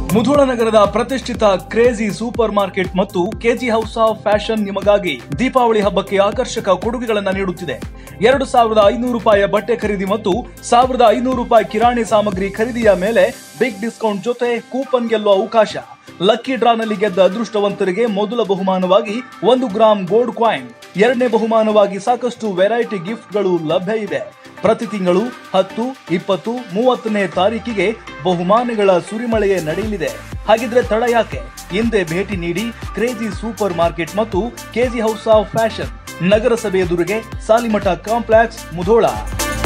ಮುಧೋಳ ನಗರದ ಪ್ರತಿಷ್ಠಿತ crazy super market ಮತ್ತು ಕೆಜಿ ಹೌಸ್ ಆಫ್ ಫ್ಯಾಷನ್ ನಿಮಗಾಗಿ ದೀಪಾವಳಿ ಹಬ್ಬಕ್ಕೆ ಆಕರ್ಷಕ ಕೊಡುಗೆಗಳನ್ನು ನೀಡುತ್ತಿದೆ ಎರಡು ಸಾವಿರದ ಐನೂರು ರೂಪಾಯಿಯ ಬಟ್ಟೆ ಖರೀದಿ ಮತ್ತು ಸಾವಿರದ ಐನೂರು ರೂಪಾಯಿ ಕಿರಾಣಿ ಸಾಮಗ್ರಿ ಖರೀದಿಯ ಮೇಲೆ ಬಿಗ್ ಡಿಸ್ಕೌಂಟ್ ಜೊತೆ ಕೂಪನ್ ಗೆಲ್ಲುವ ಅವಕಾಶ ಲಕ್ಕಿ ಡ್ರಾನಲ್ಲಿ ಗೆದ್ದ ಅದೃಷ್ಟವಂತರಿಗೆ ಮೊದಲ ಬಹುಮಾನವಾಗಿ ಒಂದು ಗ್ರಾಂ ಗೋಲ್ಡ್ ಕಾಯಿನ್ ಎರಡನೇ ಬಹುಮಾನವಾಗಿ ಸಾಕಷ್ಟು ವೆರೈಟಿ ಗಿಫ್ಟ್ಗಳು ಲಭ್ಯ ಇದೆ ಪ್ರತಿ ತಿಂಗಳು ಹತ್ತು ಇಪ್ಪತ್ತು ಮೂವತ್ತನೇ ತಾರೀಕಿಗೆ ಬಹುಮಾನಗಳ ಸುರಿಮಳೆಯೇ ನಡೆಯಲಿದೆ ಹಾಗಿದ್ರೆ ತಡ ಯಾಕೆ ಹಿಂದೆ ಭೇಟಿ ನೀಡಿ ಕ್ರೇಜಿ ಸೂಪರ್ ಮಾರ್ಕೆಟ್ ಮತ್ತು ಕೆಜಿ ಹೌಸ್ ಆಫ್ ಫ್ಯಾಷನ್ ನಗರಸಭೆ ಎದುರಿಗೆ ಸಾಲಿಮಠ ಕಾಂಪ್ಲೆಕ್ಸ್ ಮುಧೋಳ